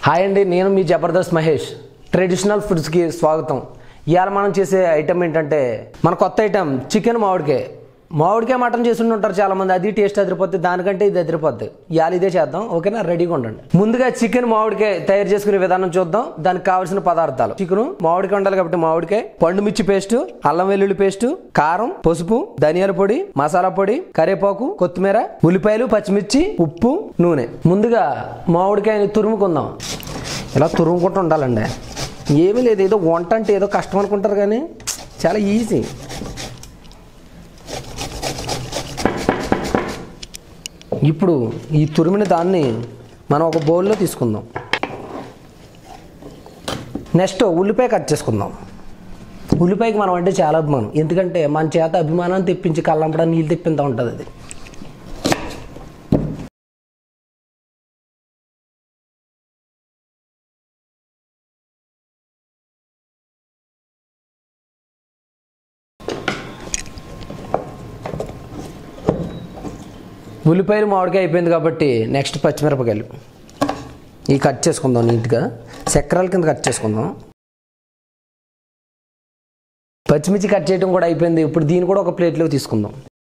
Hi అండి నేను మీ జబర్దస్త్ మహేష్ ట్రెడిషనల్ ఫుడ్స్కి స్వాగతం ఇవాళ మనం చేసే ఐటెం ఏంటంటే మన కొత్త ఐటెం చికెన్ మామిడికాయ మామిడికాయ మటన్ చేసి ఉంటారు చాలా మంది అది టేస్ట్ అదిరిపోద్ది దానికంటే ఇది అదిరిపోద్ది ఇవాళ ఇదే చేద్దాం ఓకేనా రెడీగా ఉండండి ముందుగా చికెన్ మామిడికాయ తయారు చేసుకునే విధానం చూద్దాం దానికి కావాల్సిన పదార్థాలు చికెన్ మామిడికాయ ఉండాలి కాబట్టి మామిడికాయ పండు మిర్చి పేస్ట్ అల్లం వెల్లుల్లి పేస్ట్ కారం పసుపు ధనియాల పొడి మసాలా పొడి కరివేపాకు కొత్తిమీర ఉల్లిపాయలు పచ్చిమిర్చి ఉప్పు నూనె ముందుగా మామిడికాయని తురుముకుందాం ఇలా తురుముకుంటూ ఉండాలండి ఏమీ లేదు ఏదో వంట అంటే ఏదో కష్టం అనుకుంటారు కానీ చాలా ఈజీ ఇప్పుడు ఈ తురిమిన దాన్ని మనం ఒక బౌల్లో తీసుకుందాం నెక్స్ట్ ఉల్లిపాయ కట్ చేసుకుందాం ఉల్లిపాయకి మనం అంటే చాలా అభిమానం ఎందుకంటే మన చేత అభిమానాన్ని తెప్పించి కళ్ళంపడా నీళ్ళు తెప్పింతా ఉంటుంది అది ఉల్లిపాయలు మామిడికాయ అయిపోయింది కాబట్టి నెక్స్ట్ పచ్చిమిరపకాయలు ఇవి కట్ చేసుకుందాం నీట్గా చక్రాల కింద కట్ చేసుకుందాం పచ్చిమిర్చి కట్ చేయడం కూడా అయిపోయింది ఇప్పుడు దీన్ని కూడా ఒక ప్లేట్లో తీసుకుందాం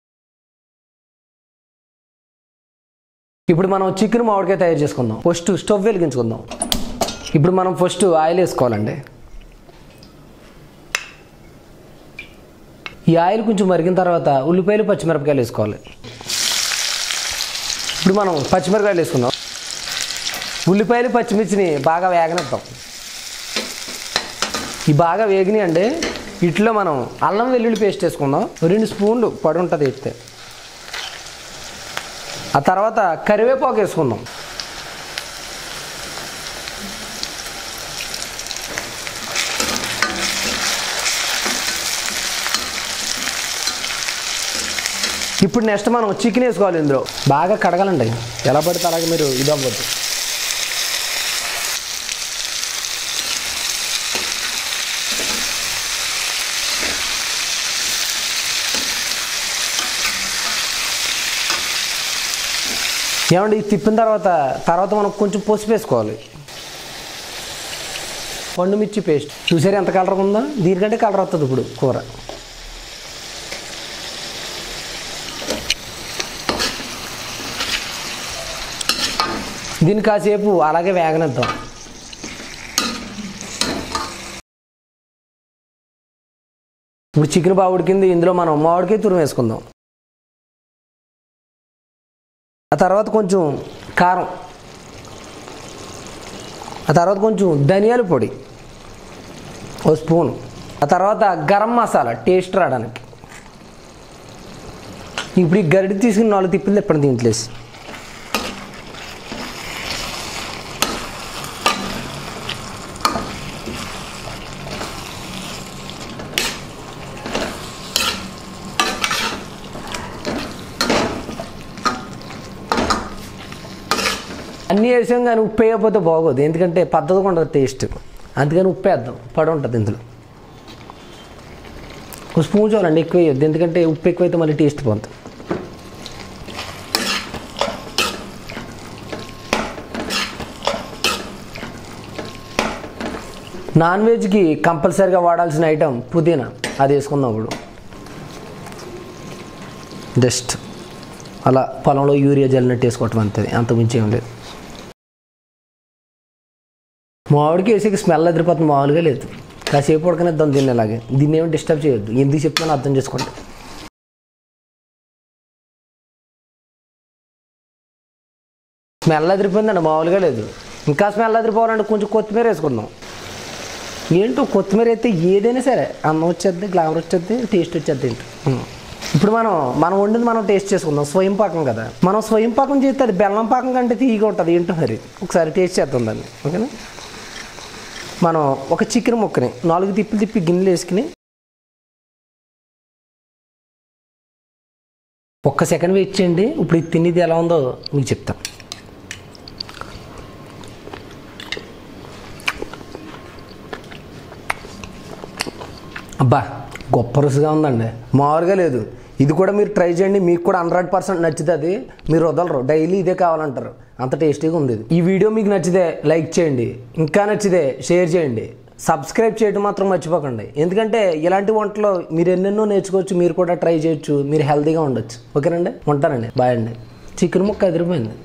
ఇప్పుడు మనం చికెన్ మామిడికాయ తయారు చేసుకుందాం ఫస్ట్ స్టవ్ వెలిగించుకుందాం ఇప్పుడు మనం ఫస్ట్ ఆయిల్ వేసుకోవాలండి ఈ ఆయిల్ కొంచెం మరిగిన తర్వాత ఉల్లిపాయలు పచ్చిమిరపకాయలు వేసుకోవాలి ఇప్పుడు మనం పచ్చిమిరపకాయలు వేసుకుందాం ఉల్లిపాయలు పచ్చిమిర్చిని బాగా వేగనిద్దాం ఈ బాగా వేగినాయి అండి ఇట్లో మనం అల్లం వెల్లుల్లి పేస్ట్ వేసుకుందాం రెండు స్పూన్లు పడి ఉంటుంది ఎత్తే ఆ తర్వాత కరివేపాకు వేసుకుందాం ఇప్పుడు నెక్స్ట్ మనం చికెన్ వేసుకోవాలి ఇందులో బాగా కడగాలండి ఎలా పడితే అలాగే మీరు ఇది అవ్వద్దు ఏమండి ఇది తిప్పిన తర్వాత తర్వాత మనం కొంచెం పసుపు వేసుకోవాలి పండు మిర్చి పేస్ట్ చూసారు ఎంత కలర్ ఉందో దీనికంటే కలర్ వస్తుంది ఇప్పుడు కూర దీన్ని కాసేపు అలాగే వేగనిద్దాం ఇప్పుడు చికెన్ బాగా ఉడికింది ఇందులో మనం మామిడికాయ తురుము వేసుకుందాం ఆ తర్వాత కొంచెం కారం ఆ తర్వాత కొంచెం ధనియాల పొడి ఓ స్పూన్ ఆ తర్వాత గరం మసాలా టేస్ట్ రావడానికి ఇప్పుడు ఈ గరిడి తీసుకుని నాలుగు తిప్పులు తిప్పండి దీంట్లో వేసి అన్నీ వేసాం కానీ ఉప్పు వేయకపోతే బాగోదు ఎందుకంటే పద్ధతిగా ఉండదు టేస్ట్ అందుకని ఉప్పు వేద్దాం పడి ఉంటుంది ఇందులో ఒక స్పూన్ చాలండి ఎక్కువ వేయొద్దు ఎందుకంటే ఉప్పు ఎక్కువైతే మళ్ళీ టేస్ట్ పోతుంది నాన్ వెజ్కి కంపల్సరీగా వాడాల్సిన ఐటెం పుదీనా అది వేసుకుందాం ఇప్పుడు జస్ట్ అలా పొలంలో యూరియా జల్లినట్టు వేసుకోవటం అంతే అంత మించి ఏం లేదు మామిడికి వేసేకి స్మెల్ అదిరిపోతుంది మామూలుగా లేదు కాసేపు ఉడకనిద్దాం దీన్ని ఇలాగే దీన్ని ఏమి డిస్టర్బ్ చేయొద్దు ఎందుకు చెప్తానో అర్థం చేసుకోండి స్మెల్ అదిరిపోయిందండి మామూలుగా లేదు ఇంకా స్మెల్ అదిరిపోవాలంటే కొంచెం కొత్తిమీర వేసుకుందాం ఏంటో కొత్తిమీర అయితే ఏదైనా సరే అన్నం వచ్చేది గ్లామర్ వచ్చేది టేస్ట్ వచ్చేది ఏంటో ఇప్పుడు మనం మనం వండింది మనం టేస్ట్ చేసుకుందాం స్వయం పాకం కదా మనం స్వయం పాకం చేస్తే అది బెల్లం పాకం కంటే తీయగా ఉంటుంది ఏంటో మరి ఒకసారి టేస్ట్ చేద్దాం దాన్ని ఓకేనా మనం ఒక చికెన్ ముక్కని నాలుగు తిప్పి తిప్పి గిన్నెలు వేసుకుని ఒక్క సెకండ్ వెయిట్ చేయండి ఇప్పుడు ఇది తినేది ఎలా ఉందో మీకు చెప్తాం అబ్బా గొప్ప రుచిగా ఉందండి మామూలుగా లేదు ఇది కూడా మీరు ట్రై చేయండి మీకు కూడా హండ్రెడ్ పర్సెంట్ నచ్చుతుంది మీరు వదలరు డైలీ ఇదే కావాలంటారు అంత టేస్టీగా ఉంది ఇది. ఈ వీడియో మీకు నచ్చితే లైక్ చేయండి ఇంకా నచ్చితే షేర్ చేయండి సబ్స్క్రైబ్ చేయడం మాత్రం మర్చిపోకండి ఎందుకంటే ఇలాంటి వంటలు మీరు ఎన్నెన్నో నేర్చుకోవచ్చు మీరు కూడా ట్రై చేయొచ్చు మీరు హెల్తీగా ఉండొచ్చు ఓకేనండి ఉంటానండి బాయ్ అండి చికెన్ ముక్క అదిరిపోయింది